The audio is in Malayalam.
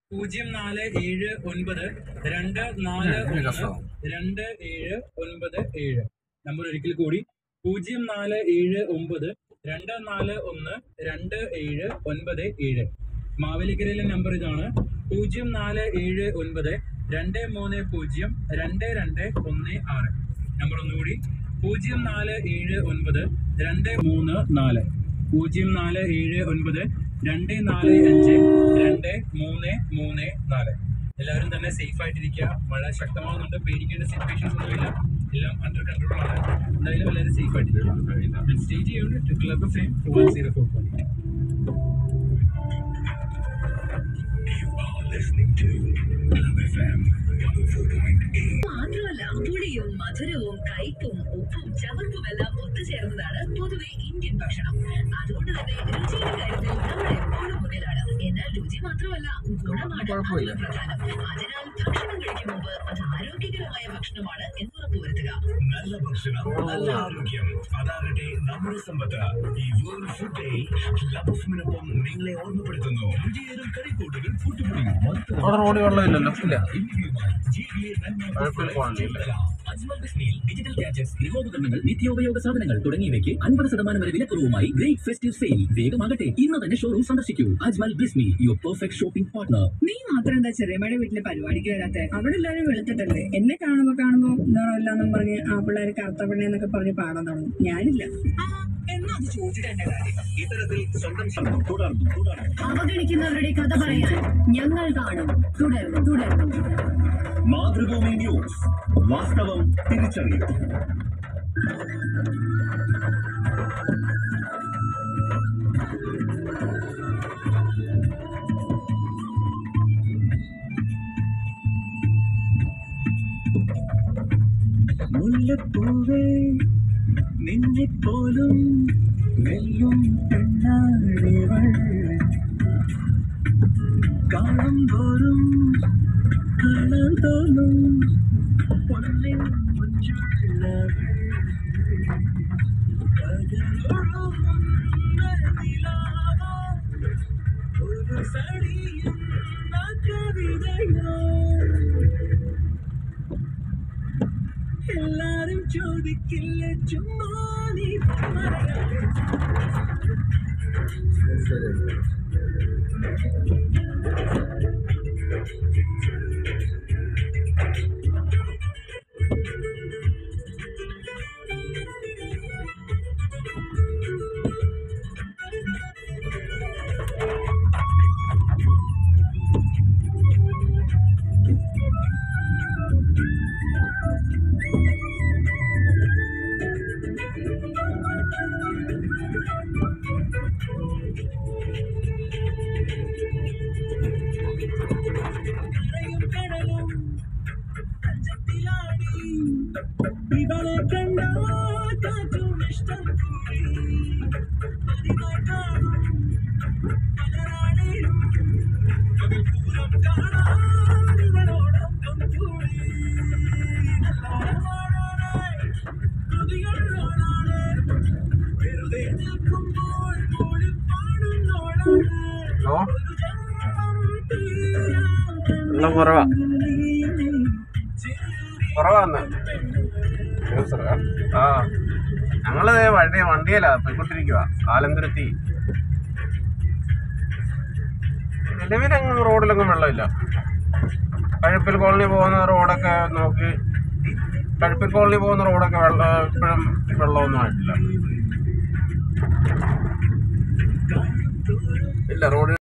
പൂജ്യം നാല് ഏഴ് ഒൻപത് രണ്ട് നാല് ഒന്ന് രണ്ട് ഏഴ് ഒൻപത് ഏഴ് നമ്പർ ഒരിക്കൽ കൂടി പൂജ്യം നാല് ഏഴ് ഒമ്പത് രണ്ട് നാല് ഒന്ന് രണ്ട് ഏഴ് ഒൻപത് ഏഴ് മാവേലിക്കരയിലെ നമ്പർ ഇതാണ് പൂജ്യം നാല് ഏഴ് ഒൻപത് രണ്ട് മൂന്ന് പൂജ്യം രണ്ട് രണ്ട് ഒന്ന് ആറ് നമ്പർ ഒന്നുകൂടി പൂജ്യം നാല് ഏഴ് ഒൻപത് രണ്ട് മൂന്ന് നാല് പൂജ്യം നാല് ഏഴ് ഒൻപത് രണ്ട് നാല് അഞ്ച് രണ്ട് മൂന്ന് മൂന്ന് നാല് എല്ലാവരും തന്നെ സേഫ് ആയിട്ടിരിക്കുക മഴ ശക്തമാകുന്നുണ്ട് പേടിക്കേണ്ട സിറ്റുവേഷൻസ് ഒന്നുമില്ല എല്ലാം അണ്ടർ കൺട്രോൾ ആണ് എന്തായാലും എല്ലാവരും സേഫ് ആയിട്ടിരിക്കുക സ്റ്റേ ചെയ്യുന്നത് club fame one zero four point മാത്രമല്ല പുളിയും മധുരവും കയ്പും ഉപ്പും ചവർപ്പുമെല്ലാം ഒത്തുചേർന്നതാണ് പൊതുവെ ഇന്ത്യൻ ഭക്ഷണം അതുകൊണ്ട് തന്നെ രുചിയുടെ കാര്യത്തിൽ നമ്മൾ എപ്പോഴും മുന്നിലാണ് എന്നാൽ രുചി മാത്രമല്ല ഗുണമാണ് അതിൽ പ്രധാനം അതിനാൽ ഭക്ഷണം കഴിക്കും മുമ്പ് അത് ആരോഗ്യകരമായ ഭക്ഷണമാണ് എന്ന് ഉറപ്പുവരുത്തുക നല്ല ഭക്ഷണം നല്ല ആരോഗ്യം അതാകട്ടെ നമ്മുടെ സമ്പത്ത് ഈ വേൾഡ് ഫുഡ് ഡേ ലബഫിനൊപ്പം നിങ്ങളെ ഓർമ്മപ്പെടുത്തുന്നു രുചിയേറും കറിക്കൂട്ടുകൾ കൂട്ടുപിടിയും അവിടെ റോഡ് വെള്ളമില്ലല്ലോ ഇല്ല ഡിജിറ്റൽ ഗാഡ്ജറ്റ്സ് ഗൃഹോപകരണങ്ങൾ നിത്യോപയോഗ സാധനങ്ങൾ തുടങ്ങിയവയ്ക്ക് അൻപത് ശതമാനം വരെ വിലക്കുറവുമായി ഗ്രേറ്റ് ഫെസ്റ്റീവ് സെയിൽ വേഗമാകട്ടെ ഇന്ന് തന്നെ ഷോറൂം സന്ദർശിക്കൂ Ajmal Bismi your perfect shopping partner നീ മാത്രം എന്താ ചെറിയമ്മയുടെ വീട്ടിലെ പരിപാടിക്ക് വരാത്തെ അവിടെ എല്ലാവരും വെളുത്തിട്ടല്ലേ എന്നെ കാണുമ്പോ കാണുമ്പോ നിറമില്ലാന്നും പറഞ്ഞ് ആ പിള്ളേർ കറുത്ത പെണ്ണേന്നൊക്കെ പറഞ്ഞ് പാടാൻ തുടങ്ങും ഞാനില്ല എന്നാ അത് ചോദിച്ചിട്ടെ കാര്യം ഇത്തരത്തിൽ സ്വന്തം ശ്രമം തുടർന്നു തുടർന്നു അവഗണിക്കുന്നവരുടെ കഥ പറയാൻ ഞങ്ങൾ കാണും തുടർന്നു തുടർന്നു മാതൃഭൂമി ന്യൂസ് വാസ്തവം തിരിച്ചറിയും മുല്ലപ്പൂവേ നിന്നെപ്പോലും വെല്ലും പെണ്ണാടിവൾ കാണും തോറും കാണാൻ തോന്നും പൊന്നിൻ മുഞ്ചുള്ളവൾ കരളൊഴുകുന്ന നിലാവോ, ഒരു സടിയുന്ന കവിതയോ എല്ലാരും ചോദിക്കില്ല ചുമ്മാ നീ പറയാതെ. കരയും കടലും കഞ്ചത്തിലാടി ഇവളെ കണ്ട കാറ്റും ഇഷ്ടം കൂടി പതിവായി കാണും പലരാണേലും അതിൽ പൂരം കാണാൻ ഇവളോടൊപ്പം കൂടി നല്ലോണമാണോടെ കൊതിയുള്ളോളാണ് വെറുതെ നിൽക്കുമ്പോൾ കൂടി പാടുന്നോളാണ് ഹലോ ഒരു ജന്മം തീരാൻ വെള്ളം കുറവാ കുറവാന്ന് ആ ഞങ്ങള് ദേ വണ്ടി വണ്ടിയല്ല പോയിക്കൊണ്ടിരിക്കുക ആലന്തുരുത്തി നിലവിലെങ്ങും റോഡിലൊന്നും വെള്ളമില്ല കഴുപ്പിൽ കോളനി പോകുന്ന റോഡൊക്കെ നോക്കി കഴുപ്പിൽ കോളനി പോകുന്ന റോഡൊക്കെ വെള്ളം ഇപ്പോഴും വെള്ളമൊന്നും ആയിട്ടില്ല ഇല്ല റോഡ്